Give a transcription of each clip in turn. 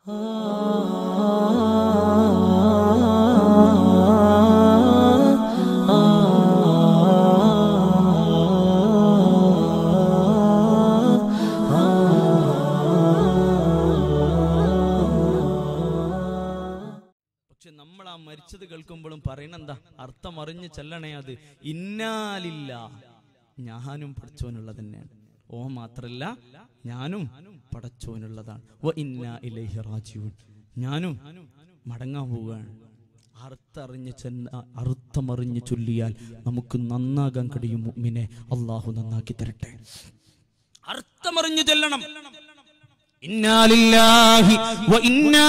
പക്ഷെ നമ്മൾ ആ മരിച്ചത് കേൾക്കുമ്പോഴും പറയണെന്താ അർത്ഥം അറിഞ്ഞ് ചെല്ലണേ അത് ഇന്നാലില്ല ഞാനും പഠിച്ചോനുള്ളത് തന്നെയാണ് ഓ മാത്രല്ല ഞാനും പടച്ചോനുള്ളതാണ് വ ഇന്നാ ഇലൈഹി റാജിഊൻ ഞാനും മടങ്ങാൻ പോവുകയാണ് അർത്ഥറിഞ്ഞ് ചെന്ന അർത്ഥമറിഞ്ഞ് ചൊല്ലിയാൽ നമുക്ക് നന്നാകാൻ കഴിയും മുഅ്മിനെ അള്ളാഹു നന്നാക്കി തരട്ടെ അർത്ഥമറിഞ്ഞു ചെല്ലണം ഇന്നാലില്ലാഹി വ ഇന്നാ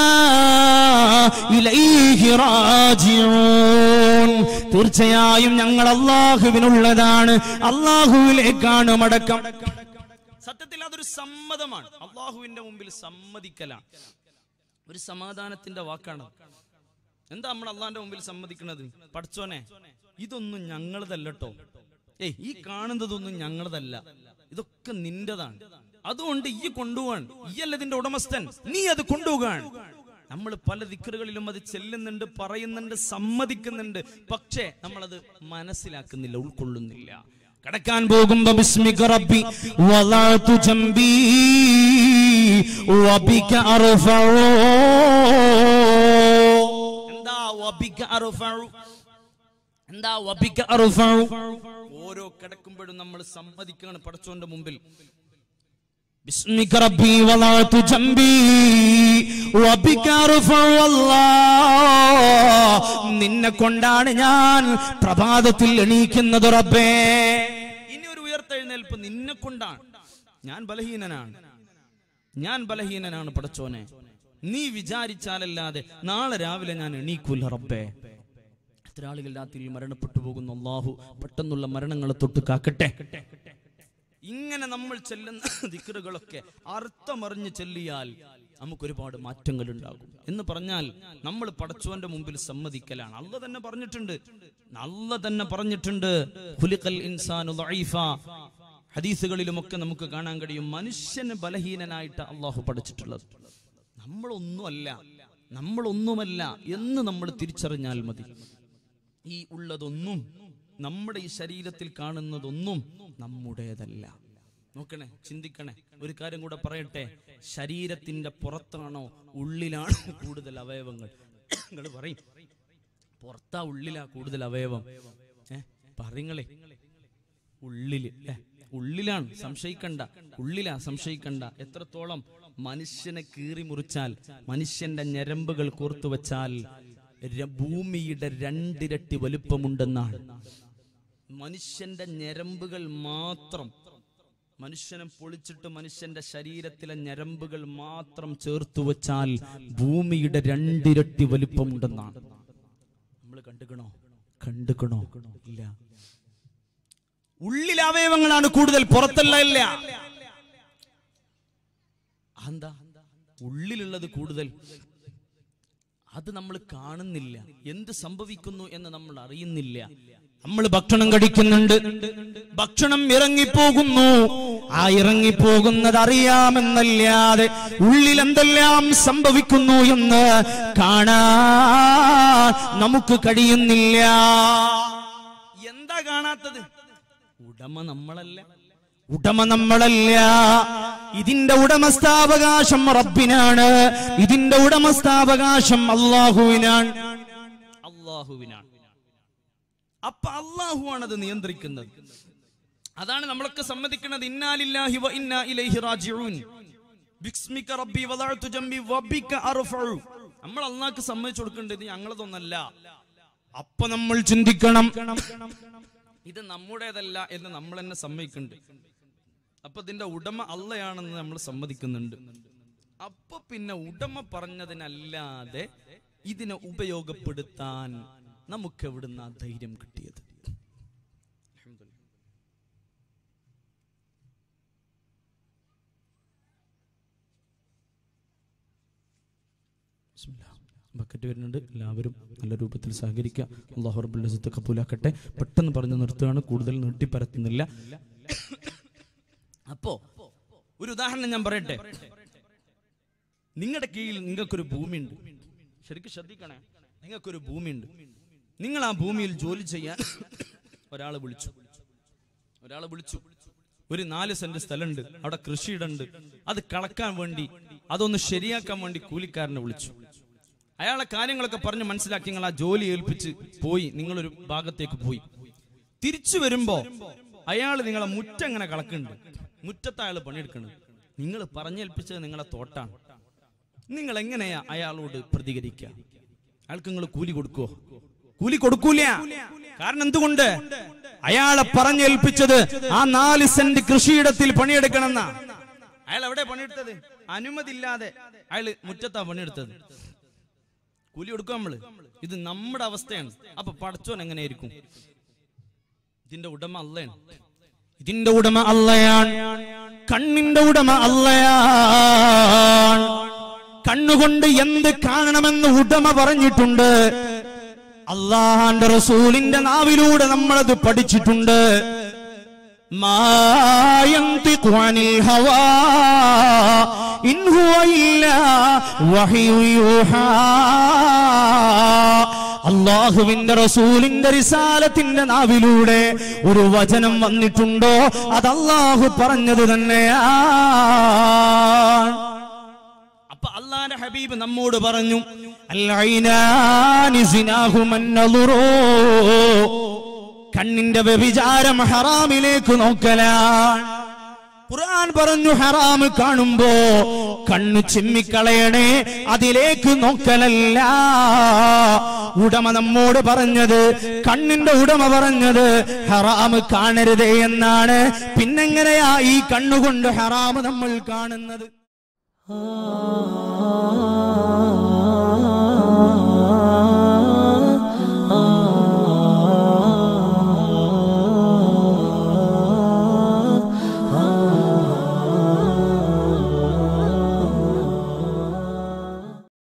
ഇലൈഹി റാജിഊൻ തീർച്ചയായും ഞങ്ങൾ അള്ളാഹുവിനുള്ളതാണ് അള്ളാഹുവിലേക്കാണ് മടക്കം സത്യത്തിൽ അതൊരു സമ്മതമാണ് അള്ളാഹുവിന്റെ മുമ്പിൽ സമ്മതിക്കലാണ് ഒരു സമാധാനത്തിന്റെ വാക്കാണ് എന്താ നമ്മൾ അള്ളാന്റെ മുമ്പിൽ സമ്മതിക്കുന്നത് പഠിച്ചോനെ ഇതൊന്നും ഞങ്ങളതല്ലട്ടോ ഏയ് ഈ കാണുന്നതൊന്നും ഞങ്ങളതല്ല ഇതൊക്കെ നിന്റെതാണ് അതുകൊണ്ട് ഈ കൊണ്ടുപോകാൻ ഈ അല്ല ഇതിന്റെ ഉടമസ്ഥൻ നീ അത് കൊണ്ടുപോകാൻ നമ്മൾ പല ദിക്കറുകളിലും അത് ചെല്ലുന്നുണ്ട് പറയുന്നുണ്ട് സമ്മതിക്കുന്നുണ്ട് പക്ഷേ നമ്മളത് മനസ്സിലാക്കുന്നില്ല ഉൾക്കൊള്ളുന്നില്ല കടക്കാൻ പോകുമ്പോ ബിസ്മിക റബ്ബി വളഅതു ജംബി വബിക അർഫഉ എന്താ വബിക അർഫഉ എന്താ വബിക അർഫഉ ഓരോ കിടക്കുമ്പോഴും നമ്മൾ സമ്മതിക്കുകയാണ് പടച്ചോന്റെ മുമ്പിൽ باسمك ربي وضعت جنبي وبك ارفع الله നിന്നെ കൊണ്ടാണ് ഞാൻ പ്രഭാതത്തിൽ എണീക്കുന്നത് റബ്ബേ ഇനി ഒരു ഉയർത്തെഴുന്നേൽപ്പ് നിന്നെ കൊണ്ടാണ് ഞാൻ ബലഹീനനാണ് ഞാൻ ബലഹീനനാണ് പടച്ചോനെ നീ വിചാരിച്ചാലല്ലാതെ നാളെ രാവിലെ ഞാൻ എണീക്കൂല റബ്ബേ എത്ര ആളുകൾ രാത്രിയിൽ മരണപ്പെട്ടു പോകുന്നു അള്ളാഹു പെട്ടെന്നുള്ള മരണങ്ങളെ തൊട്ട് കാക്കട്ടെ ഇങ്ങനെ നമ്മൾ ചെല്ലുന്ന ദിക്കറുകളൊക്കെ അർത്ഥമറിഞ്ഞ് ചെല്ലിയാൽ നമുക്കൊരുപാട് മാറ്റങ്ങൾ ഉണ്ടാകും എന്ന് പറഞ്ഞാൽ നമ്മൾ പടച്ചോന്റെ മുമ്പിൽ സമ്മതിക്കലാണ് അല്ല തന്നെ പറഞ്ഞിട്ടുണ്ട് അല്ല തന്നെ പറഞ്ഞിട്ടുണ്ട് ഖുലിഖൽ ഇൻസാനു ദഈഫ ഹദീസുകളിലുമൊക്കെ നമുക്ക് കാണാൻ കഴിയും മനുഷ്യന് ബലഹീനനായിട്ട് അള്ളാഹു പഠിച്ചിട്ടുള്ളത് നമ്മളൊന്നുമല്ല നമ്മളൊന്നുമല്ല എന്ന് നമ്മൾ തിരിച്ചറിഞ്ഞാൽ മതി ഈ ഉള്ളതൊന്നും നമ്മുടെ ഈ ശരീരത്തിൽ കാണുന്നതൊന്നും നമ്മുടേതല്ല നോക്കണേ ചിന്തിക്കണേ ഒരു കാര്യം കൂടെ പറയട്ടെ ശരീരത്തിന്റെ പുറത്താണോ ഉള്ളിലാണോ കൂടുതൽ അവയവങ്ങൾ നിങ്ങൾ പറയും പുറത്താ ഉള്ളിലാ കൂടുതൽ അവയവം ഏ പറയുങ്ങളെ ഉള്ളില് ല്ലേ? ഉള്ളിലാണ് സംശയിക്കണ്ട ഉള്ളിലാ സംശയിക്കണ്ട എത്രത്തോളം മനുഷ്യനെ കീറി മുറിച്ചാൽ മനുഷ്യന്റെ ഞരമ്പുകൾ കോർത്തു വെച്ചാൽ ര- ഭൂമിയുടെ രണ്ടിരട്ടി വലുപ്പമുണ്ടെന്നാണ് മനുഷ്യന്റെ ഞരമ്പുകൾ മാത്രം മനുഷ്യനെ പൊളിച്ചിട്ട് മനുഷ്യന്റെ ശരീരത്തിലെ ഞരമ്പുകൾ മാത്രം ചേർത്തു വെച്ചാൽ ഭൂമിയുടെ രണ്ടിരട്ടി വലുപ്പമുണ്ടെന്നാണ് നമ്മൾ കണ്ടുകണോ കണ്ടുകണോ ഇല്ല ഉള്ളിലെ അവയവങ്ങളാണ് കൂടുതൽ പുറത്തല്ല ഇല്ല എന്താ ഉള്ളിലുള്ളത് കൂടുതൽ അത് നമ്മൾ കാണുന്നില്ല എന്ത് സംഭവിക്കുന്നു എന്ന് നമ്മൾ അറിയുന്നില്ല നമ്മൾ ഭക്ഷണം കഴിക്കുന്നുണ്ട് ഭക്ഷണം ഇറങ്ങിപ്പോകുന്നു ആ ഇറങ്ങിപ്പോകുന്നത് അറിയാമെന്നല്ലാതെ ഉള്ളിൽ എന്തെല്ലാം സംഭവിക്കുന്നു എന്ന് കാണാൻ നമുക്ക് കഴിയുന്നില്ല എന്താ കാണാത്തത് ഉടമ നമ്മളല്ല ഉടമ നമ്മളല്ല ഇതിന്റെ ഉടമസ്ഥാവകാശം റബ്ബിനാണ് ഇതിന്റെ ഉടമസ്ഥാവകാശം അള്ളാഹുവിനാണ് അള്ളാഹുവിനാണ് അപ്പൊ അള്ളാഹുവാണ് അത് നിയന്ത്രിക്കുന്നത് അതാണ് നമ്മളൊക്കെ സമ്മതിക്കുന്നത് ഇന്നാലില്ലാഹി വ ഇന്നാ ഇലൈഹി റാജിഊൻ ബിസ്മിക റബ്ബി വദഅതു ജംബി വബിക അർഫഉ നമ്മൾ അള്ളാഹ്ക്ക് സമ്മതിച്ചു കൊടുക്കേണ്ടത് ഞങ്ങളതൊന്നല്ല അപ്പൊ നമ്മൾ ചിന്തിക്കണം ഇത് നമ്മുടേതല്ല എന്ന് നമ്മൾ തന്നെ സമ്മതിക്കുന്നുണ്ട് അപ്പൊ ഇതിന്റെ ഉടമ അള്ളയാണെന്ന് നമ്മൾ സമ്മതിക്കുന്നുണ്ട് അപ്പൊ പിന്നെ ഉടമ പറഞ്ഞതിനല്ലാതെ ഇതിനെ ഉപയോഗപ്പെടുത്താൻ നമുക്ക് എവിടുന്ന ധൈര്യം കിട്ടിയത് ബിസ്മില്ലാ. ബക്കറ്റ് വരുന്നുണ്ട് എല്ലാവരും നല്ല രൂപത്തിൽ സഹകരിക്കുക അള്ളാഹു റബ്ബുൽ ഇസ്സത്ത് കബൂലാക്കട്ടെ പെട്ടെന്ന് പറഞ്ഞു നിർത്തുകയാണ് കൂടുതൽ നീട്ടിപ്പരത്തുന്നില്ല അപ്പോ ഒരു ഉദാഹരണം ഞാൻ പറയട്ടെ നിങ്ങളുടെ കീഴിൽ നിങ്ങൾക്കൊരു ഭൂമിയുണ്ട് ശരിക്കും ശ്രദ്ധിക്കണേ നിങ്ങൾക്കൊരു ഭൂമിയുണ്ട് നിങ്ങൾ ആ ഭൂമിയിൽ ജോലി ചെയ്യാൻ ഒരാളെ വിളിച്ചു ഒരാളെ വിളിച്ചു ഒരു നാല് സെന്റ് സ്ഥലമുണ്ട് അവിടെ കൃഷിയിടുണ്ട് അത് കളക്കാൻ വേണ്ടി അതൊന്ന് ശരിയാക്കാൻ വേണ്ടി കൂലിക്കാരനെ വിളിച്ചു അയാളെ കാര്യങ്ങളൊക്കെ പറഞ്ഞ് മനസ്സിലാക്കി നിങ്ങൾ ആ ജോലി ഏൽപ്പിച്ച് പോയി നിങ്ങളൊരു ഭാഗത്തേക്ക് പോയി തിരിച്ചു വരുമ്പോ അയാൾ നിങ്ങളെ മുറ്റങ്ങനെ കളക്കുന്നുണ്ട് മുറ്റത്ത് അയാൾ പണിയെടുക്കുന്നുണ്ട് നിങ്ങൾ പറഞ്ഞേൽപ്പിച്ചത് നിങ്ങളെ തോട്ടാണ് നിങ്ങൾ എങ്ങനെയാ അയാളോട് പ്രതികരിക്കുക അയാൾക്ക് നിങ്ങൾ കൂലി കൊടുക്കുവോ കൂലി കൊടുക്കൂല കാരണം എന്തുകൊണ്ട് അയാളെ പറഞ്ഞേൽപ്പിച്ചത് ആ നാല് സെന്റ് കൃഷിയിടത്തിൽ പണിയെടുക്കണമെന്ന അയാൾ എവിടെ പണിയെടുത്തത് അനുമതി ഇല്ലാതെ അയാൾ മുറ്റത്താ പണിയെടുത്തത് കൂലി കൊടുക്കുക നമ്മള് ഇത് നമ്മുടെ അവസ്ഥയാണ് അപ്പൊ പടച്ചോൻ എങ്ങനെയായിരിക്കും ഇതിന്റെ ഉടമ അല്ലയാണ് ഇതിന്റെ ഉടമ അല്ലയാണ് കണ്ണിന്റെ ഉടമ അല്ലയാണ് കണ്ണുകൊണ്ട് എന്ത് കാണണമെന്ന് ഉടമ പറഞ്ഞിട്ടുണ്ട് അള്ളാഹാന്റെ റസൂലിന്റെ നാവിലൂടെ നമ്മളത് പഠിച്ചിട്ടുണ്ട് ما ينطق عن الهوى إن هو إلا وحي يوحى അള്ളാഹുവിന്റെ റസൂലിന്റെ റിസാലത്തിന്റെ നാവിലൂടെ ഒരു വചനം വന്നിട്ടുണ്ടോ അത് അള്ളാഹു പറഞ്ഞത് തന്നെയാണ് അപ്പൊ അള്ളാന്റെ ഹബീബ് നമ്മോട് പറഞ്ഞു അല്ലൈനാനി സിനാഹുമൻ നളുറോ കണ്ണിന്റെ വ്യഭിചാരം ഹറാമിലേക്ക് നോക്കലാണ് ഖുർആൻ പറഞ്ഞു ഹറാം കാണുമ്പോ കണ്ണു ചിമ്മിക്കളയണേ അതിലേക്ക് നോക്കലല്ല ഉടമ നമ്മോട് പറഞ്ഞത് കണ്ണിന്റെ ഉടമ പറഞ്ഞത് ഹറാം കാണരുതേ എന്നാണ് പിന്നെങ്ങനെയാ ഈ കണ്ണുകൊണ്ട് ഹറാം നമ്മൾ കാണുന്നത് ആ